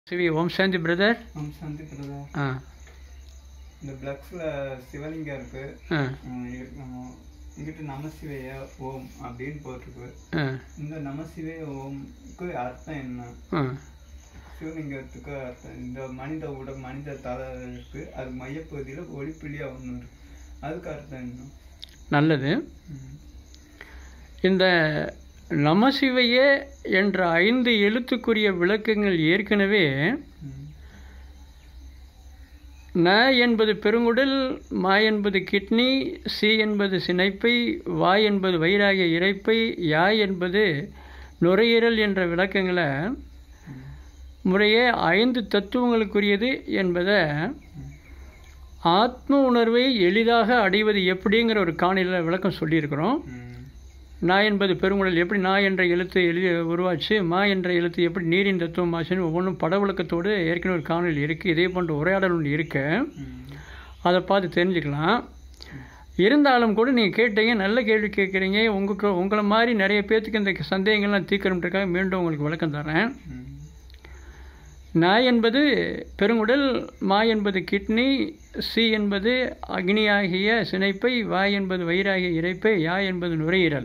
CV Om Shanti brother Om Shanti பிரதா ஆ இந்த பிளக்ஸில் சிவலிங்கம் இருக்கு ஆ உம் இ- உம் இங்கிட்டு நமசிவைய ஓம் அப்படின்னு போட்டிருக்கு ஆ இந்த நமசிவைய ஓம்க்கு அர்த்தம் என்ன ஆ சிவலிங்கத்துக்கு அர்த்தம் இந்த மனித உடல் மனித தலை இருக்கு அது மையப்பகுதியில் ஒளிப்புள்ளியா ஒன்று இருக்கு அதுக்கு அர்த்தம் என்ன நல்லது ம். இந்த நமசிவையே என்ற ஐந்து எழுத்துக்குரிய விளக்கங்கள் ஏற்கனவே ம். ந என்பது பெருங்குடல் மா என்பது கிட்னி சி என்பது சினைப்பை வா என்பது வயிறாகிய இறைப்பை யா என்பது நுரையீரல் என்ற விளக்கங்களை முறையே ஐந்து தத்துவங்களுக்குரியது என்பதை ஆத்ம உணர்வை எளிதாக அடைவது எப்படிங்கிற ஒரு காணொலியில் விளக்கம் சொல்லியிருக்கிறோம் ம். நா என்பது பெருங்குடல் எப்படி நா என்ற எழுத்து எழுதி உருவாச்சு மா என்ற எழுத்து எப்படி நீரின் தத்துவம் ஆச்சுன்னு ஒவ்வொன்றும் பட விளக்கத்தோடு ஏற்கனவே ஒரு காணொலி இருக்குது இதே போன்ற உரையாடல் ஒன்று இருக்கு ம். அதை பார்த்து தெரிஞ்சுக்கலாம் இருந்தாலும் கூட நீங்கள் கேட்டீங்க நல்ல கேள்வி கேட்குறீங்க உங்களுக்கு உங்களை மாதிரி நிறைய பேர்த்துக்கு இந்த சந்தேகங்கள்லாம் தீர்க்கணுன்றக்காக மீண்டும் உங்களுக்கு விளக்கம் தரேன் ம். நா என்பது பெருங்குடல் மா என்பது கிட்னி சி என்பது அக்னியாகிய சினைப்பை வா என்பது வயிறாகிய இறைப்பை யா என்பது நுரையீரல்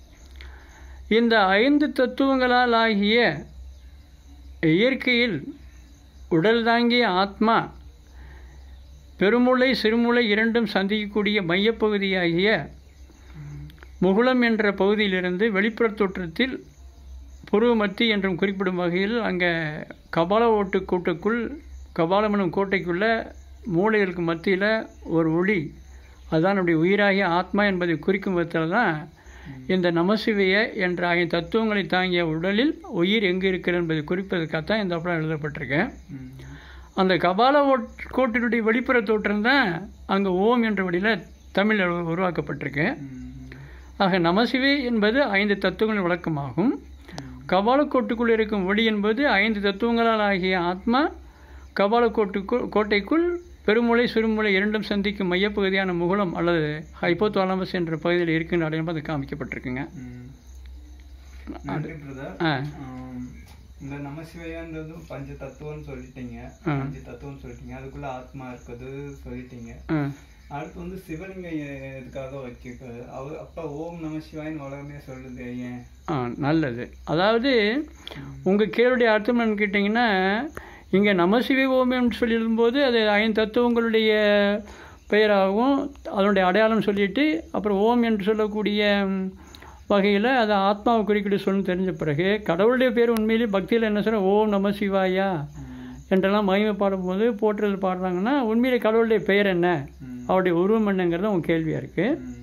இந்த ஐந்து தத்துவங்களால் ஆகிய இயற்கையில் உடல் தாங்கிய ஆத்மா பெருமுளை சிறுமுளை இரண்டும் சந்திக்கக்கூடிய மையப்பகுதியாகிய முகுளம் என்ற பகுதியிலிருந்து வெளிப்புற தோற்றத்தில் புருவ மத்தி என்றும் குறிப்பிடும் வகையில் அங்கே கபால ஓட்டு கூட்டுக்குள் கபாலம் எனும் கோட்டைக்குள்ள மூளைகளுக்கு மத்தியில் ஒரு ஒளி அதுதான் நம்முடைய உயிராகிய ஆத்மா என்பதை குறிக்கும் விதத்தில் தான் இந்த நமசிவைய என்ற ஐந்து தத்துவங்களை தாங்கிய உடலில் உயிர் எங்கு இருக்கிறது என்பதை குறிப்பதற்காகத்தான் இந்த படம் எழுதப்பட்டிருக்கேன் ம். அந்த கபால ஓட்- கோட்டினுடைய வெளிப்புற தோற்றம் தான் அங்கே ஓம் என்ற வழியில் தமிழில் உரு- உருவாக்கப்பட்டிருக்கு ம். ஆக நமசிவே என்பது ஐந்து தத்துவங்களின் விளக்கமாகும் கபாலக்கோட்டுக்குள் இருக்கும் ஒளி என்பது ஐந்து தத்துவங்களால் ஆகிய ஆத்மா கபாலக்கோட்டுக்குள் கோட்டைக்குள் பெருமுளை சிறுமுளை இரண்டும் சந்திக்கும் மையப்பகுதியான முகுளம் அல்லது ஹைப்போதாலமஸ் என்ற பகுதியில் இருக்கின்ற அடையாளம் அது காமிக்கப்பட்டிருக்குங்க ம். நன்றி பிரதர் ஆ ஆம், இந்த நமசிவையான்றது பஞ்ச தத்துவம்னு சொல்லிட்டீங்க ஆ. பஞ்ச தத்துவம்னு சொல்லிட்டீங்க அதுக்குள்ள ஆத்மா இருக்குது சொல்லிட்டீங்க ஆ அடுத்து வந்து சிவலிங்கம் எ- எதுக்காக வச்சிருக்காரு அவர் அப்ப ஓம் நம சிவாயின்னு உலகமே சொல்லுது ஏன் ஆ நல்லது அதாவது உங்கள் கேளுடைய அர்த்தம் என்னன்னு கேட்டிங்கன்னா இங்கே நமசிவை ஓமியம்னு சொல்லியிருக்கும்போது அது ஐந்து தத்துவங்களுடைய பெயராகவும் அதனுடைய அடையாளம் சொல்லிட்டு அப்புறம் ஓம் என்று சொல்லக்கூடிய வகையில் அது ஆத்மாவை குறிக்கிட்டு சொல்லு தெரிஞ்ச பிறகு கடவுளுடைய பேர் உண்மையிலேயே பக்தியில் என்ன சொல்ற ஓம் நம சிவாயா என்றெல்லாம் மகிமை பாடும்போது போற்றுதல் பாடுறாங்கன்னா உண்மையிலே கடவுளுடைய பெயர் என்ன ம். அவருடைய உருவம் என்னங்கிறது உங்கள் கேள்வியாக இருக்குது ம்.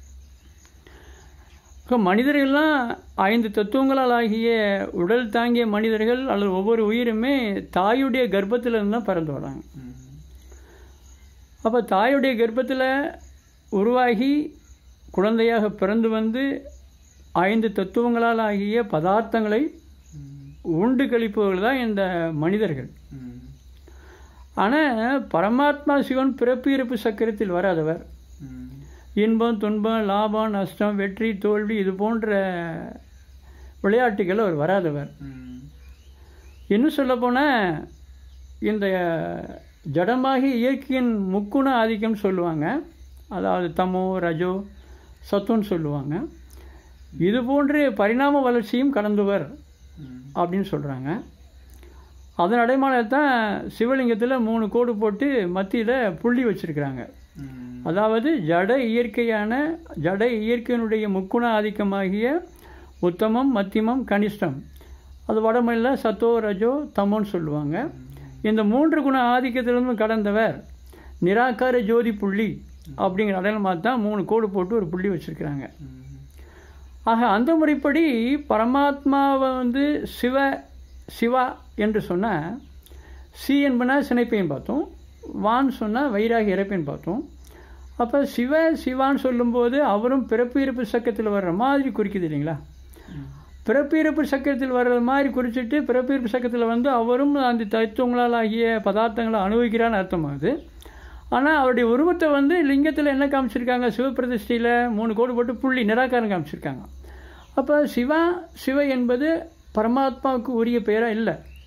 இப்போ மனிதர்கள்லாம் ஐந்து தத்துவங்களால் ஆகிய உடல் தாங்கிய மனிதர்கள் அல்லது ஒவ்வொரு உயிருமே தாயுடைய கர்ப்பத்தில் இருந்து தான் பிறந்து வராங்க ம். அப்போ தாயுடைய கர்ப்பத்தில் உருவாகி குழந்தையாக பிறந்து வந்து ஐந்து தத்துவங்களால் ஆகிய பதார்த்தங்களை ம். உண்டு கழிப்பவர்கள் தான் இந்த மனிதர்கள் ம். ஆனால் பரமாத்மா சிவன் பிறப்பு இறப்பு சக்கரத்தில் வராதவர் ம். இன்பம் துன்பம் லாபம் நஷ்டம் வெற்றி தோல்வி இது போன்ற விளையாட்டுகள் அவர் வராதவர் ம். இன்னும் சொல்லப்போனால் இந்த ஜடமாகி இயற்கையின் முக்குண ஆதிக்கம் சொல்லுவாங்க அதாவது தமோ ரஜோ சத்துன்னு சொல்லுவாங்க இது போன்று பரிணாம வளர்ச்சியும் கடந்தவர் ம். அப்படின்னு சொல்கிறாங்க அதன் அடைமானத்தான் சிவலிங்கத்தில் மூணு கோடு போட்டு மத்தியில் புள்ளி வச்சுருக்கிறாங்க ம். அதாவது ஜட இயற்கையான ஜட இயற்கையினுடைய முக்குண ஆதிக்கமாகிய உத்தமம் மத்தியமம் கனிஷ்டம் அது வடமொழியில் சத்தோ ரஜோ தமோன்னு சொல்லுவாங்க இந்த மூன்று குண ஆதிக்கத்திலிருந்து கடந்தவர் நிராகார ஜோதி புள்ளி அப்படிங்கிற அடையாளமாக தான் மூணு கோடு போட்டு ஒரு புள்ளி வச்சுருக்கிறாங்க ம். ஆக அந்த முறைப்படி பரமாத்மாவை வந்து சிவ சிவா என்று சொன்னால் சி என்பனா சினைப்பையும் பார்த்தோம் வான் சொன்னால் வைராகி இறப்பையும் பார்த்தோம் அப்போ சிவ சிவான்னு சொல்லும்போது அவரும் பிறப்பு இறப்பு சக்கத்தில் வர்ற மாதிரி குறிக்குது இல்லைங்களா ம். பிறப்பு இறப்பு சக்கரத்தில் வர்ற மாதிரி குறிச்சிட்டு பிறப்பு இறப்பு சக்கரத்தில் வந்து அவரும் அந்த தத்துவங்களால் ஆகிய பதார்த்தங்களை அனுபவிக்கிறான்னு அர்த்தமாகுது ஆனால் அவருடைய உருவத்தை வந்து லிங்கத்தில் என்ன காமிச்சிருக்காங்க சிவபிரதிஷ்டையில் மூணு கோடு போட்டு புள்ளி நிராகாரம் காமிச்சிருக்காங்க அப்போ சிவா சிவ என்பது பரமாத்மாவுக்கு உரிய பெயராக இல்லை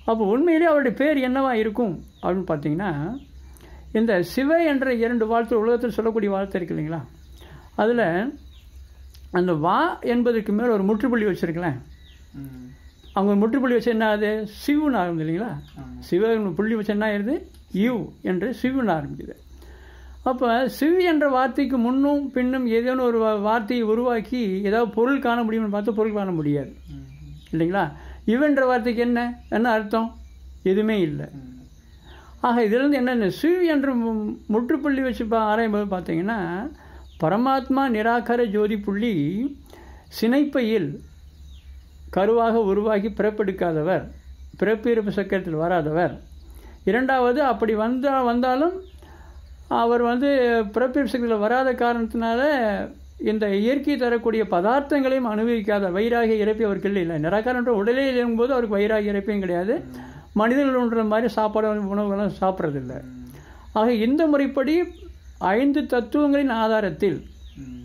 அப்போ உண்மையிலே அவருடைய பேர் என்னவா இருக்கும் அப்படின்னு பார்த்தீங்கன்னா இந்த சிவ என்ற இரண்டு வாழ்த்து உலகத்தில் சொல்லக்கூடிய வார்த்தை இருக்கு இல்லைங்களா அதில் அந்த வா என்பதற்கு மேல் ஒரு முற்றுப்புள்ளி வச்சுருக்கலாம் ம் அவங்க முற்றுப்புள்ளி வச்சு என்ன ஆகுது சிவுன்னு ஆரம்பிது இல்லைங்களா ஆமாம் சிவ புள்ளி வச்சு என்ன ஆயிடுது யூ என்று சிவுன்னு ஆரம்பிக்குது அப்போ சிவ் என்ற வார்த்தைக்கு முன்னும் பின்னும் ஏதேனும் ஒரு வா- வார்த்தையை உருவாக்கி ஏதாவது பொருள் காண முடியும்னு பார்த்தா பொருள் காண முடியாது ம் இல்லைங்களா இவன்ற வார்த்தைக்கு என்ன என்ன அர்த்தம் எதுவுமே இல்லை ம் ஆக இதிலிருந்து என்னென்ன சிவ் என்ற மு- முற்றுப்புள்ளி வச்சு பா ஆராயும்போது பார்த்தீங்கன்னா பரமாத்மா நிராகர ஜோதி புள்ளி சினைப்பையில் கருவாக உருவாகி பிறப்பெடுக்காதவர் பிறப்பு இறப்பு சக்கரத்தில் வராதவர் இரண்டாவது அப்படி வந்தா வந்தாலும் அவர் வந்து பிறப்பு இறப்பு சக்கரத்தில் வராத காரணத்தினால இந்த இயற்கை தரக்கூடிய பதார்த்தங்களையும் அனுபவிக்காத வைராகிய இறப்பி அவருக்கு இல்லை இல்லை நிராகாரன்ற உடலே இருக்கும்போது அவருக்கு வைராகிய இறப்பையும் கிடையாது மனிதர்கள்ன்ற மாதிரி சாப்பாடு உணவுகள்லாம் சாப்பிட்றதில்ல ஆக இந்த முறைப்படி ஐந்து தத்துவங்களின் ஆதாரத்தில் ம்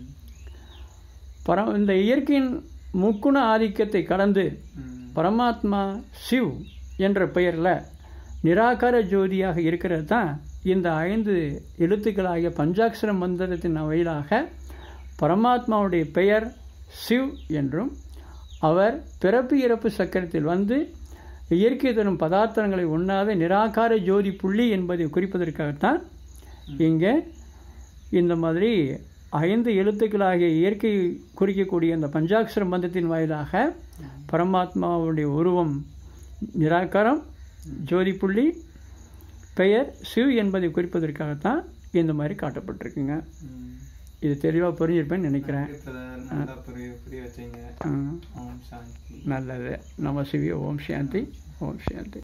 பர இந்த இயற்கையின் முக்குண ஆதிக்கத்தை கடந்து ம் பரமாத்மா சிவ் என்ற பெயரில் நிராகார ஜோதியாக இருக்கிறது தான் இந்த ஐந்து எழுத்துக்களாகிய பஞ்சாட்சர மந்திரத்தின் வழியாக பரமாத்மாவுடைய பெயர் சிவ் என்றும் அவர் பிறப்பு இறப்பு சக்கரத்தில் வந்து இயற்கை தரும் பதார்த்தங்களை உண்ணாத நிராகார ஜோதி புள்ளி என்பதை குறிப்பதற்காகத்தான் இங்கே இந்த மாதிரி ஐந்து எழுத்துக்களாகிய இயற்கை குறிக்கக்கூடிய இந்த பஞ்சாட்சர மந்திரத்தின் வாயிலாக பரமாத்மாவுடைய உருவம் நிராகாரம் ஜோதி புள்ளி பெயர் சிவ் என்பதை குறிப்பதற்காகத்தான் இந்த மாதிரி காட்டப்பட்டிருக்குங்க ம் இது தெளிவாக புரிஞ்சிருப்பேன்னு நினைக்கிறேன் இப்போ நல்லா புரிய புரிய வச்சீங்க ஆ, ஓம் சாந்தி நல்லது நம சிவிய ஓம் சாந்தி ஓம் சாந்தி